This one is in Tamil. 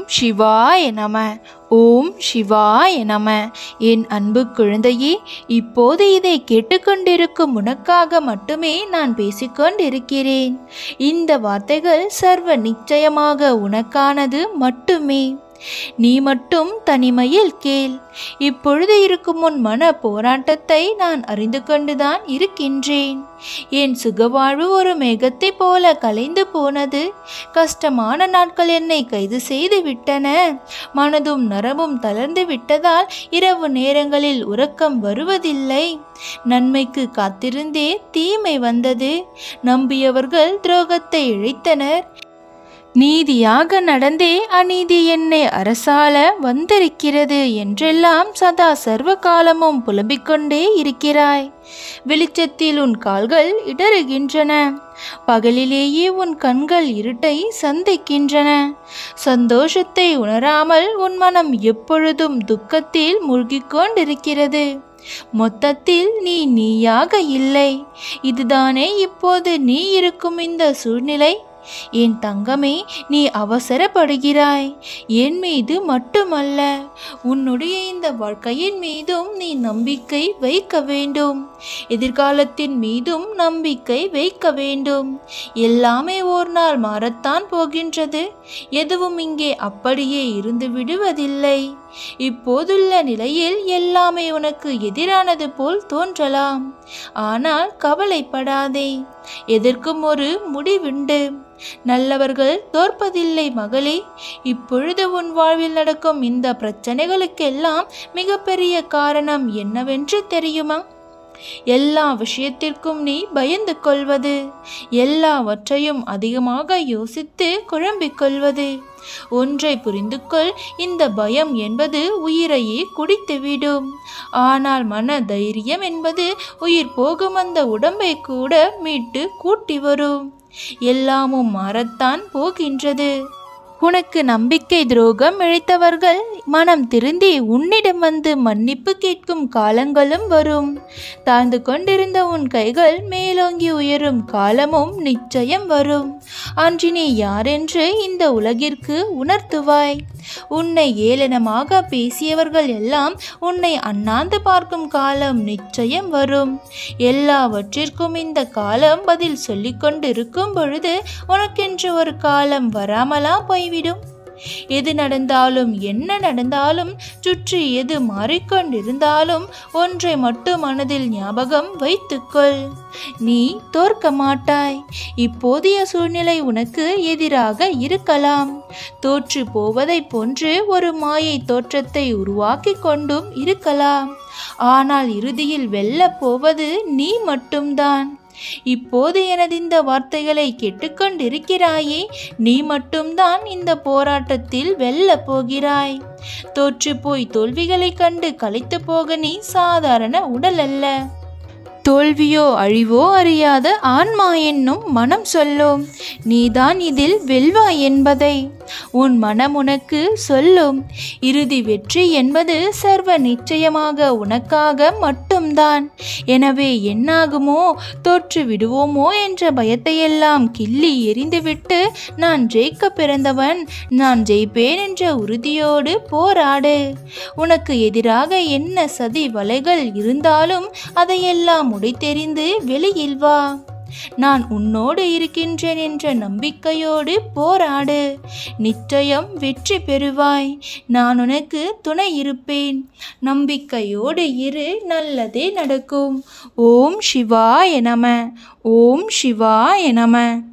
சிவாய நம ஓம் சிவாய நம என் அன்பு குழந்தையே இப்போது இதை கேட்டுக்கொண்டிருக்கும் உனக்காக மட்டுமே நான் பேசிக்கொண்டிருக்கிறேன் இந்த வார்த்தைகள் சர்வ நிச்சயமாக உனக்கானது மட்டுமே நீ மட்டும் தனிமையில் கேள் இப்பொழுது இருக்கும் உன் மன போராட்டத்தை நான் அறிந்து கொண்டுதான் இருக்கின்றேன் என் சுகவாழ்வு ஒரு மேகத்தைப் போல கலைந்து போனது கஷ்டமான நாட்கள் என்னை கைது செய்து விட்டன மனதும் நரமும் தளர்ந்து விட்டதால் இரவு நேரங்களில் உறக்கம் வருவதில்லை நன்மைக்கு காத்திருந்தே தீமை வந்தது நம்பியவர்கள் துரோகத்தை இழைத்தனர் நீதியாக நடந்தே அநீதி என்னை அரசால வந்திருக்கிறது என்றெல்லாம் சதா சர்வ காலமும் புலம்பிக் கொண்டே இருக்கிறாய் வெளிச்சத்தில் உன் கால்கள் இடறுகின்றன பகலிலேயே உன் கண்கள் இருட்டை சந்திக்கின்றன சந்தோஷத்தை உணராமல் உன் மனம் எப்பொழுதும் துக்கத்தில் மூழ்கிக் கொண்டிருக்கிறது மொத்தத்தில் நீ நீயாக இல்லை இதுதானே இப்போது நீ இருக்கும் இந்த சூழ்நிலை என் தங்கமே நீ அவசரப்படுகிறாய் என் மீது மட்டுமல்ல உன்னுடைய இந்த வாழ்க்கையின் மீதும் நீ நம்பிக்கை வைக்க வேண்டும் எதிர்காலத்தின் மீதும் நம்பிக்கை வைக்க வேண்டும் எல்லாமே ஒரு நாள் மாறத்தான் போகின்றது எதுவும் இங்கே அப்படியே இருந்து விடுவதில்லை இப்போதுள்ள நிலையில் எல்லாமே உனக்கு எதிரானது போல் தோன்றலாம் ஆனால் கவலைப்படாதே எதற்கும் ஒரு முடிவுண்டு நல்லவர்கள் தோற்பதில்லை மகளே இப்பொழுது உன் வாழ்வில் நடக்கும் இந்த பிரச்சனைகளுக்கெல்லாம் மிகப்பெரிய காரணம் என்னவென்று தெரியுமா எல்லா விஷயத்திற்கும் நீ பயந்து கொள்வது எல்லாவற்றையும் அதிகமாக யோசித்து குழம்பிக் கொள்வது ஒன்றை புரிந்து கொள் இந்த பயம் என்பது உயிரையே குடித்துவிடும் ஆனால் மன தைரியம் என்பது உயிர் போகும் அந்த உடம்பை கூட மீட்டு கூட்டி வரும் எல்லாமும் மாறத்தான் போகின்றது உனக்கு நம்பிக்கை துரோகம் இழைத்தவர்கள் மனம் திருந்தி உன்னிடம் வந்து மன்னிப்பு கேட்கும் காலங்களும் வரும் தாழ்ந்து கொண்டிருந்த உன் கைகள் மேலோங்கி உயரும் காலமும் நிச்சயம் வரும் அன்று நீ யாரென்று இந்த உலகிற்கு உணர்த்துவாய் உன்னை ஏளனமாக பேசியவர்கள் எல்லாம் உன்னை அண்ணாந்து பார்க்கும் காலம் நிச்சயம் வரும் எல்லாவற்றிற்கும் இந்த காலம் பதில் சொல்லிக் கொண்டிருக்கும் பொழுது உனக்கென்று ஒரு காலம் வராமலா போய்விடும் எது நடந்தாலும் என்ன நடந்தாலும் சுற்றி எது மாறிக்கொண்டிருந்தாலும் ஒன்றை மட்டும் மனதில் ஞாபகம் வைத்துக்கொள் நீ தோற்க மாட்டாய் இப்போதைய சூழ்நிலை உனக்கு எதிராக இருக்கலாம் தோற்று போவதைப் போன்று ஒரு மாயை தோற்றத்தை உருவாக்கி கொண்டும் இருக்கலாம் ஆனால் இறுதியில் வெல்லப் போவது நீ மட்டும்தான் இப்போது எனது இந்த வார்த்தைகளை கேட்டுக்கொண்டிருக்கிறாயே நீ மட்டும்தான் இந்த போராட்டத்தில் வெல்லப் போகிறாய் தோற்று போய் தோல்விகளைக் கண்டு களைத்து போக நீ சாதாரண உடல் அல்ல தோல்வியோ அழிவோ அறியாத ஆன்மா என்னும் மனம் சொல்லும் நீதான் இதில் வெல்வாய் என்பதை உன் மனம் உனக்கு சொல்லும் இறுதி வெற்றி என்பது சர்வ நிச்சயமாக உனக்காக மட்டும்தான் எனவே என்னாகுமோ தோற்று விடுவோமோ என்ற பயத்தையெல்லாம் கிள்ளி எறிந்துவிட்டு நான் ஜெயிக்க பிறந்தவன் நான் ஜெயிப்பேன் என்ற உறுதியோடு போராடு உனக்கு எதிராக என்ன சதி வலைகள் இருந்தாலும் அதையெல்லாம் உடைத்தெறிந்து வெளியில் வா நான் உன்னோடு இருக்கின்றேன் என்ற நம்பிக்கையோடு போராடு நிச்சயம் வெற்றி பெறுவாய் நான் உனக்கு துணை இருப்பேன் நம்பிக்கையோடு இரு நல்லதே நடக்கும் ஓம் சிவாய நம ஓம் சிவாய நம